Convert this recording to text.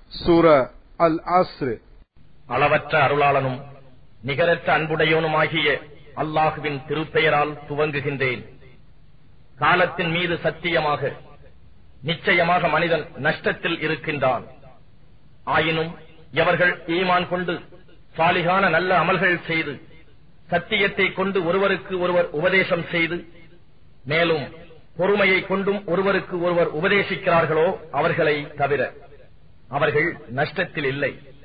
சூர அல் அஸ்ர் அளவற்ற அருளாளனும் நிகரற்ற அன்புடையோனுமாகிய அல்லாஹுவின் திருப்பெயரால் துவங்குகின்றேன் காலத்தின் மீது சத்தியமாக நிச்சயமாக மனிதன் நஷ்டத்தில் இருக்கின்றான் ஆயினும் எவர்கள் ஈமான் கொண்டு சாலிகான நல்ல அமல்கள் செய்து சத்தியத்தை கொண்டு ஒருவருக்கு ஒருவர் உபதேசம் செய்து மேலும் பொறுமையை கொண்டும் ஒருவருக்கு ஒருவர் உபதேசிக்கிறார்களோ அவர்களை தவிர அவர்கள் நஷ்டத்தில் இல்லை